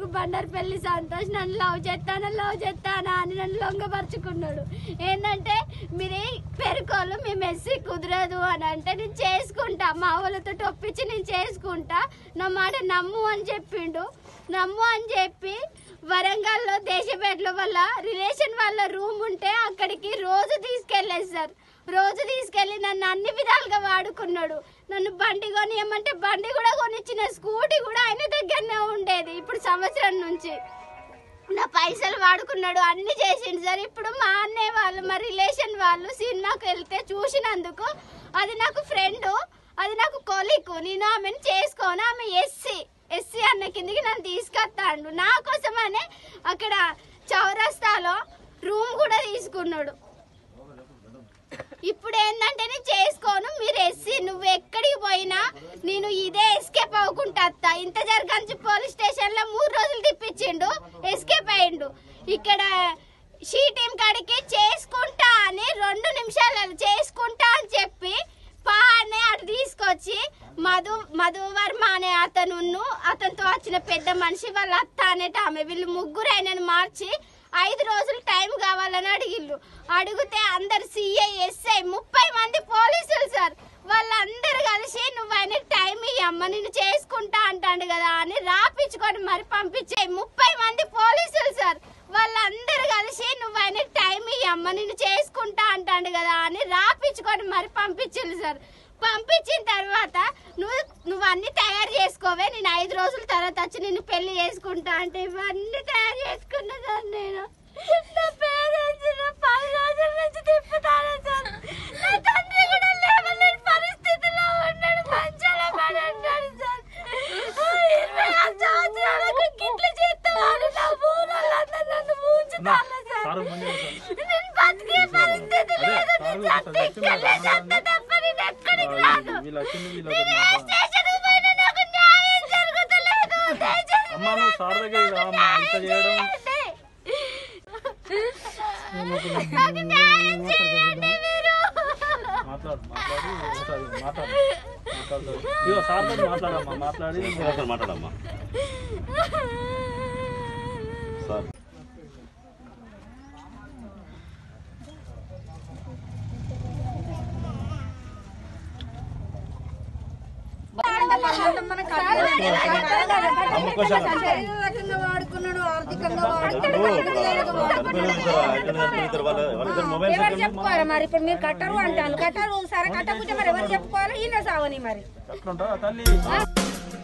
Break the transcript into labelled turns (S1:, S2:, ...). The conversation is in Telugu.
S1: కొడుకు బండారుపల్లి సంతోష్ నన్ను లవ్ చేస్తానా లవ్ చేస్తానా అని నన్ను లొంగపరుచుకున్నాడు ఏంటంటే మీరే పెరుకోళ్ళు మేము ఎస్సీ కుదరదు అని అంటే నేను చేసుకుంటా మా వాళ్ళతో ఒప్పించి నేను చేసుకుంటా నా మాట నమ్ము అని చెప్పిండు నమ్ము అని చెప్పి వరంగల్లో దేశపేటలో వాళ్ళ రిలేషన్ వాళ్ళ రూమ్ ఉంటే అక్కడికి రోజు తీసుకెళ్ళేది సార్ రోజు తీసుకెళ్ళి నన్ను అన్ని విధాలుగా వాడుకున్నాడు నన్ను బండి కొనియమంటే బండి కూడా కొనిచ్చిన స్కూటీ కూడా ఆయన దగ్గరనే ఉండేది ఇప్పుడు సంవత్సరం నుంచి నా పైసలు వాడుకున్నాడు అన్ని చేసిండు సార్ ఇప్పుడు మా అన్నయ్య వాళ్ళు మా రిలేషన్ వాళ్ళు సినిమాకి వెళ్తే చూసినందుకు అది నాకు ఫ్రెండ్ అది నాకు కొలిక్ నేను ఆమెను చేసుకోను ఆమె ఎస్సీ ఎస్సీ అన్న కిందికి నన్ను తీసుకొస్తాడు నా కోసమనే అక్కడ చౌరస్తాలో రూమ్ కూడా తీసుకున్నాడు ఇప్పుడు ఏంటంటే నేను చేసుకోను మీరు ఎస్సీ నువ్వు ఎక్కడికి పోయినా నేను ఇదే ఎస్కేప్ అవ్వకుంటా వస్తా. ఇంత జరగంచి పోలీస్ స్టేషన్ లో మూడు రోజులు తిప్పించిండు ఎస్కేప్ అయ్యిండు ఇక్కడ షీ టీం కాడికి చేసుకుంటా అని రెండు నిమిషాలు చేసుకుంటా అని చెప్పి పా అనే అటు తీసుకొచ్చి మధు మధు వర్మ అనే అతను అతనితో వచ్చిన పెద్ద మనిషి వాళ్ళ అత్త అనేట ఆమె వీళ్ళు ముగ్గురు ఆయనను మార్చి ఐదు రోజులు టైం కావాలని అడిగిళ్ళు అడిగితే అందరు సిఐ ఎస్ఐ ముప్పై మంది పోలీసులు సార్ వాళ్ళందరూ కలిసి నువ్వు ఆయన టైం ఇయ్యమ్మ నిన్ను చేసుకుంటా అంటాడు కదా అని రాపించుకొని మరి పంపించే ముప్పై మంది పోలీసులు సార్ వాళ్ళందరూ కలిసి నువ్వు ఆయన టైం ఇయ్యమ్మ నిన్ను చేసుకుంటా అంటాడు కదా అని రాపించుకొని మరి పంపించింది సార్ పంపించిన తర్వాత నువ్వు నువ్వు అన్ని తయారు చేసుకోవే నేను ఐదు రోజుల తర్వాత వచ్చి నిన్ను పెళ్లి చేసుకుంటా అంటే ఇవన్నీ తయారు చేసుకున్నా సార్ నేను నా పేరెంట్స్ నా పది రోజుల నుంచి తిప్పుతాను సార్ నా తండ్రి కూడా లేవలేని పరిస్థితిలో ఉన్నాడు మంచాల పడి ఉన్నాడు సార్ ఇరవై ఆరు సంవత్సరాలకు గిట్ల చేస్తావాడు నా ఊరోళ్ళందరూ నన్ను ఊంచుతాను సార్ నేను బతికే పరిస్థితి లేదు నేను చస్తే ఇక్కడనే చస్తే తప్ప నేను ఎక్కడికి రాను
S2: వీళ్ళు వచ్చింది వీళ్ళు
S1: నేను ఏ స్టేషన్కి పోయినా నాకు న్యాయం జరుగుతలేదు దయచేసి
S2: అమ్మా నువ్వు సార్ దగ్గర రామ్మా ఇంత చేయడం
S1: నాకు న్యాయం చేయండి మీరు
S2: మాట్లాడు మాట్లాడి ఒకసారి మాట్లాడు మాట్లాడు ఇగో సార్ దగ్గర మాట్లాడమ్మా మాట్లాడి
S3: ఒకసారి మాట్లాడమ్మా సార్
S4: శారీరకంగా వాడుకున్నాడు ఆర్థికంగా
S3: మొబైల్
S4: ఎవరు చెప్పుకోవాలి మరి ఇప్పుడు మీరు కట్టరు అంటాను కట్టరు సరే కట్టకుంటే మరి ఎవరు చెప్పుకోవాలి ఈయన సావని మరి
S2: ఎట్లుంటారా తల్లి